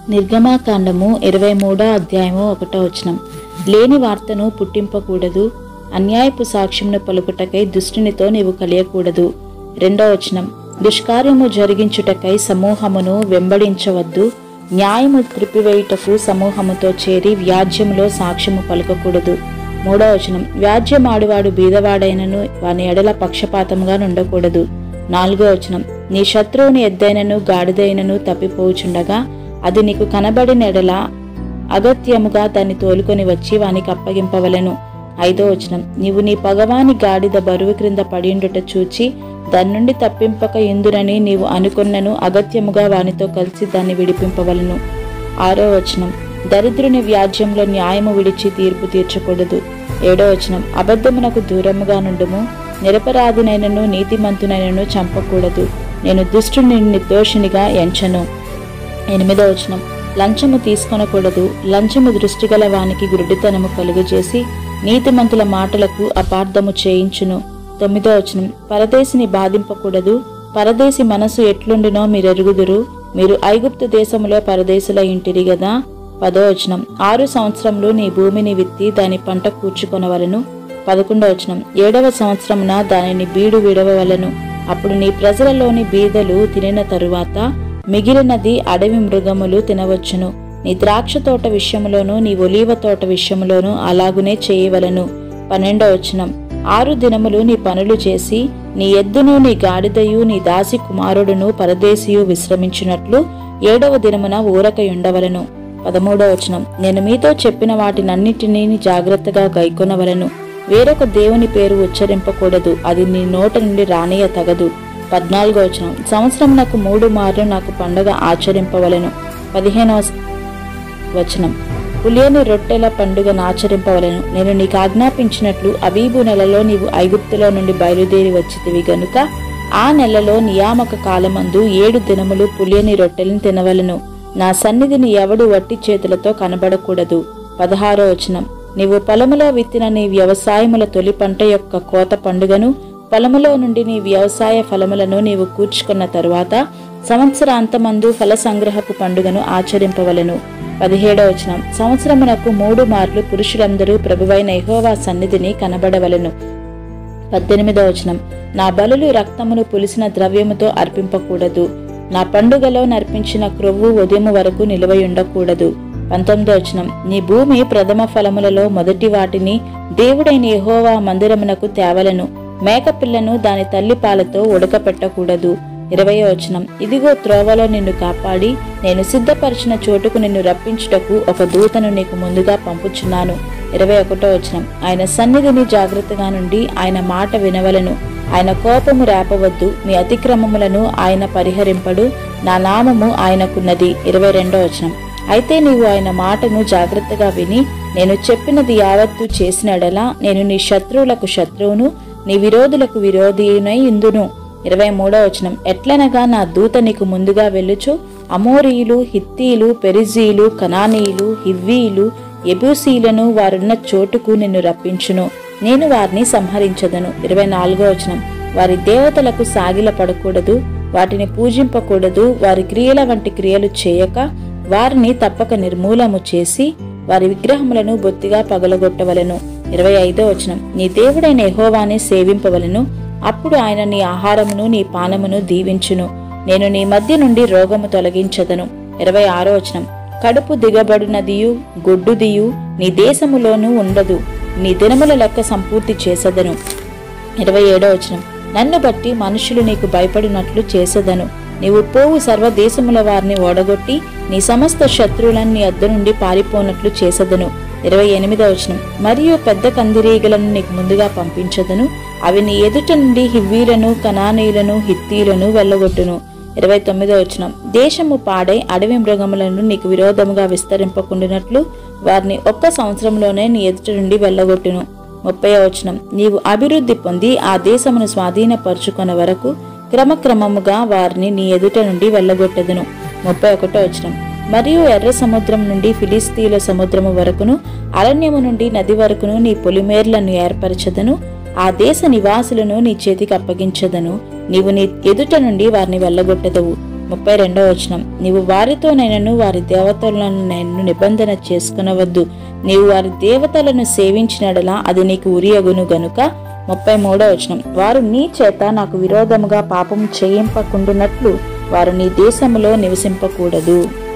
నిర్గమాకాండము ఇరవై మూడో అధ్యాయము ఒకటో వచనం లేని వార్తను పుట్టింపకూడదు అన్యాయపు సాక్ష్యమును పలుకుటకై దుష్టునితో నీవు కలియకూడదు రెండో వచనం దుష్కార్యము జరిగించుటకై సమూహమును వెంబడించవద్దు న్యాయము త్రిపివేయుటకు సమూహముతో చేరి వ్యాజ్యములో సాక్ష్యము పలకకూడదు మూడో వచనం వ్యాజ్యమాడువాడు బీదవాడైనను వాని ఎడల పక్షపాతముగా నుండకూడదు నాలుగో వచనం నీ శత్రువుని ఎద్దైనను గాడిదైనను తప్పిపోవుచుండగా అది నీకు కనబడిన ఎడల అగత్యముగా దాన్ని తోలుకొని వచ్చి వానికి అప్పగింపవలెను ఐదో వచనం నీవు నీ పగవాని గాడిద బరువు క్రింద పడిండుట చూచి దాని నుండి తప్పింపక ఇందునని నీవు అనుకున్నను అగత్యముగా వానితో కలిసి దాన్ని విడిపింపవలను ఆరో వచనం దరిద్రుని వ్యాజ్యంలో న్యాయము విడిచి తీర్పు తీర్చకూడదు ఏడో వచనం అబద్ధమునకు దూరముగా నుండుము నిరపరాధినైనను నీతిమంతునైనను చంపకూడదు నేను దుష్టుని నిర్దోషినిగా ఎంచను ఎనిమిదో వచనం లంచము తీసుకొనకూడదు లంచము దృష్టిగల వానికి గురుడితనము కలుగజేసి నీతిమంతుల మాటలకు అపార్థము చేయించును తొమ్మిదో వచనం పరదేశిని బాధింపకూడదు పరదేశి మనసు ఎట్లుండినో మీరెరుగుదురు మీరు ఐగుప్తు దేశములో పరదేశుల ఇంటిరి గదా పదో వచనం ఆరు సంవత్సరములు నీ భూమిని విత్తి దాని పంట కూర్చుకొనవలను పదకొండో వచనం ఏడవ సంవత్సరమున దానిని బీడు విడవవలను అప్పుడు నీ ప్రజలలోని బీదలు తినిన తరువాత మిగిలినది అడవి మృగములు తినవచ్చును నీ ద్రాక్ష తోట విషయములోను నీ ఒలీవ తోట విషయములోను అలాగునే చేయవలను పన్నెండో వచనం ఆరు దినములు నీ పనులు చేసి నీ ఎద్దును నీ గాడిదయు నీ దాసి కుమారుడును పరదేశియు విశ్రమించినట్లు ఏడవ దినమున ఊరకయుండవలను పదమూడో వచనం నేను మీతో చెప్పిన వాటినన్నిటినీ జాగ్రత్తగా గైకొనవలను వేరొక దేవుని పేరు ఉచ్చరింపకూడదు అది నీ నోట నుండి రానియ తగదు పద్నాలుగో వచనం సంవత్సరమునకు మూడు మార్లు నాకు పండగ ఆచరింపవలెను పదిహేనవ వచనం పులియని రొట్టెల పండుగ ఆచరింపవలెను నేను నీకు ఆజ్ఞాపించినట్లు అబీబు నెలలో నీవు ఐగుప్తులో నుండి బయలుదేరి వచ్చితివి గనుక ఆ నెలలో నియామక కాలమందు ఏడు దినములు పులియని రొట్టెలను తినవలెను నా సన్నిధిని ఎవడు వట్టి చేతులతో కనబడకూడదు పదహారో వచనం నీవు పొలములో విత్తిన నీ వ్యవసాయముల తొలి పంట యొక్క కోత పండుగను పొలములో నుండి నీ వ్యవసాయ ఫలములను నీవు కూర్చుకున్న తరువాత సంవత్సరాంతమందు ఫల సంగ్రహపు పండుగను ఆచరింపవలెను పదిహేడవ వచనం సంవత్సరమునకు మూడు మార్లు పురుషులందరూ ప్రభువైన యెహోవా సన్నిధిని కనబడవలెను పద్దెనిమిదవ వచనం నా బలులు రక్తమును పులిసిన ద్రవ్యముతో అర్పింపకూడదు నా పండుగలో నర్పించిన క్రొవ్వు ఉదయం వరకు నిలువై ఉండకూడదు పంతొమ్మిదో వచనం నీ భూమి ప్రథమ ఫలములలో మొదటి వాటిని దేవుడైన యెహోవా మందిరమునకు తేవలను మేకపిల్లను దాని తల్లి పాలతో ఉడకపెట్టకూడదు ఇరవయో వచనం ఇదిగో త్రోవలో నిన్ను కాపాడి నేను సిద్ధపరిచిన చోటుకు నిన్ను రప్పించుటకు ఒక దూతను నీకు ముందుగా పంపుచున్నాను ఇరవై ఒకటో వచనం ఆయన సన్నిధిని జాగ్రత్తగా నుండి ఆయన మాట వినవలను ఆయన కోపము రేపవద్దు మీ అతిక్రమములను ఆయన పరిహరింపడు నా నామము ఆయనకున్నది ఇరవై రెండో వచనం అయితే నీవు ఆయన మాటను జాగ్రత్తగా విని నేను చెప్పినది యావత్తు చేసినడలా నేను నీ శత్రువులకు శత్రువును నీ విరోధులకు విరోధినై ఇందును ఇరవై మూడో వచనం ఎట్లనగా నా దూత నీకు ముందుగా వెళ్ళుచు అమోరీయులు హిత్తీలు పెరిజీలు కనానీయులు హివ్వీలు ఎబూసీలను వారున్న చోటుకు నిన్ను రప్పించును నేను వారిని సంహరించదను ఇరవై నాలుగో వచనం వారి దేవతలకు సాగిల పడకూడదు వాటిని పూజింపకూడదు వారి క్రియల వంటి క్రియలు చేయక వారిని తప్పక నిర్మూలము చేసి వారి విగ్రహములను బొత్తిగా పగలగొట్టవలెను ఇరవై ఐదో వచనం నీ దేవుడైన యెహోవాని సేవింపవలెను అప్పుడు ఆయన నీ ఆహారమును నీ పానమును దీవించును నేను నీ మధ్య నుండి రోగము తొలగించదను ఇరవై ఆరో వచనం కడుపు దిగబడినదియు గొడ్డుదియు నీ దేశములోనూ ఉండదు నీ దినముల లెక్క సంపూర్తి చేసదను ఇరవై ఏడో వచనం నన్ను బట్టి మనుషులు నీకు భయపడినట్లు చేసేదను నీవు పోవు సర్వదేశముల వారిని ఓడగొట్టి నీ సమస్త శత్రువులను నీ అద్దు నుండి పారిపోనట్లు చేసదను ఇరవై ఎనిమిదో వచనం మరియు పెద్ద కందిరీగలను నీకు ముందుగా పంపించదను అవి నీ ఎదుట నుండి హివ్వీలను కనానీయులను హిత్తీలను వెళ్ళగొట్టును ఇరవై తొమ్మిదో వచనం దేశము పాడై అడవి మృగములను నీకు విరోధముగా విస్తరింపకుండినట్లు వారిని ఒక్క సంవత్సరంలోనే నీ ఎదుట నుండి వెళ్ళగొట్టును ముప్పై వచనం నీవు అభివృద్ధి పొంది ఆ దేశమును స్వాధీనపరుచుకున్న వరకు క్రమక్రమముగా వారిని నీ ఎదుట నుండి వెళ్ళగొట్టెదను ముప్పై ఒకటో వచనం మరియు ఎర్ర సముద్రం నుండి ఫిలిస్తీన్ల సముద్రము వరకును అరణ్యము నుండి నది వరకును నీ పొలిమేర్లను ఏర్పరచదను ఆ దేశ నివాసులను నీ చేతికి అప్పగించదను నీవు నీ ఎదుట నుండి వారిని వెళ్ళగొట్టెదవు ముప్పై రెండవ వచనం నీవు వారితో నేను వారి దేవతలను నేను నిబంధన చేసుకునవద్దు నీవు వారి దేవతలను సేవించినడలా అది నీకు ఉరియగును గనుక ముప్పై మూడవ వచనం వారు నీ చేత నాకు విరోధముగా పాపం చేయింపకుండునట్లు వారు నీ దేశములో నివసింపకూడదు